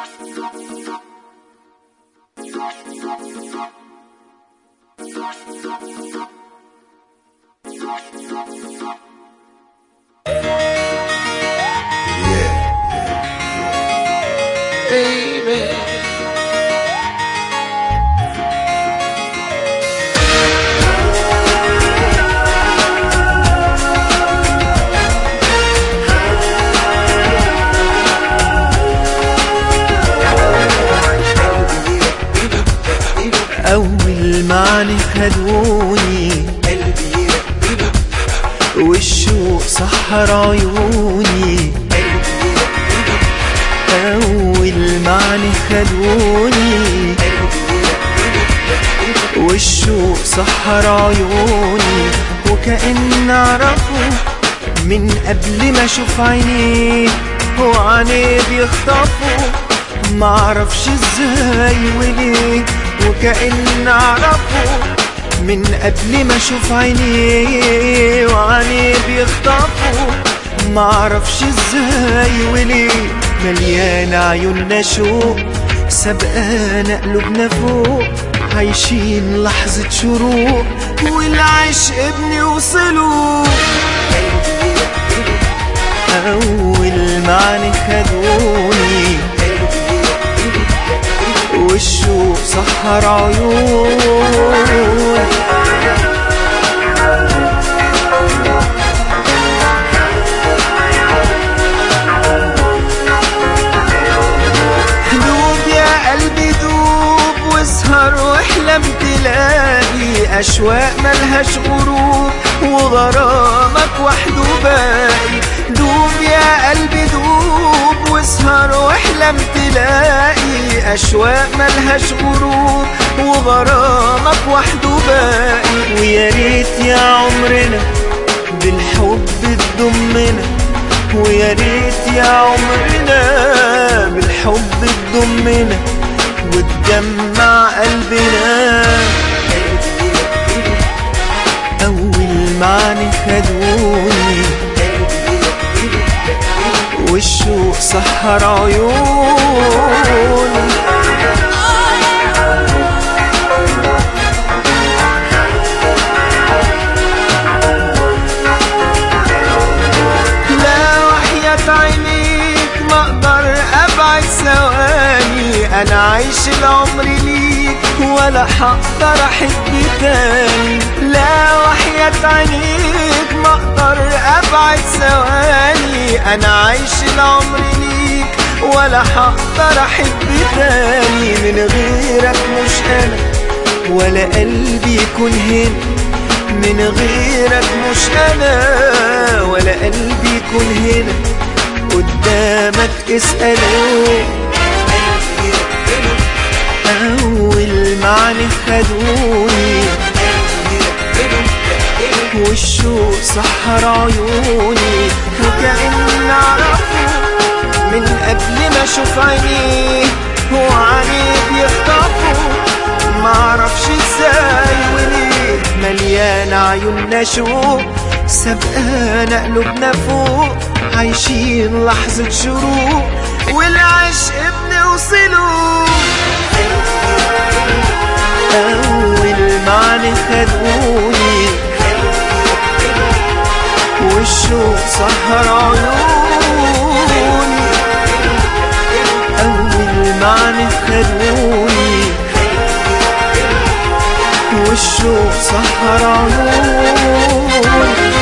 baby. أول معني خدوني قلبي والشوق سحر عيوني أول معني خدوني والشوق سحر عيوني وكأن أعرفه من قبل ما أشوف عينيه وعينيه بيخطفوا معرفش ازاي وليه وكأن أعرفه من قبل ما أشوف عينيه وعينيه بيخطفوا معرفش ازاي وليه مليان عيوننا شوق سبقانا قلوبنا فوق عايشين لحظة شروق والعشق بنوصله أول معني خدوني والشوق سحر عيون دوب يا قلبي دوب واسهر واحلم تلاقي أشواق ملهاش غروب وغرامك وحده باقي دوب يا قلبي دوب واسهر واحلم تلاقي أشواق ملهاش غروب وغرامك وحده باقي ويا ريت يا عمرنا بالحب تضمنا ويا ريت يا عمرنا بالحب تضمنا وتجمع قلبنا أول معني خدوني والشوق سحر عيوني لا وحياة عينيك ما اقدر ابعد ثواني انا عايش العمر ليك ولا حقدر احب تاني لا وحياة عينيك ما اقدر ابعد ثواني انا عايش العمر ليك ولا حقدر احب تاني من غيرك مش انا ولا قلبي يكون هنا من غيرك مش انا ولا قلبي يكون هنا قدامك اسأله أول معني خدوني والشوق سحر عيوني وكأن أعرفه من قبل ما أشوف عينيه وعينيه بيخطفوا معرفش ازاي وليه مليان عيوننا شوق سبقانا قلوبنا فوق عايشين لحظة شروق والعشق بنوصله أول معني خدوني والشوق سهر عيوني أول معني خدوني والشوق سهر عيوني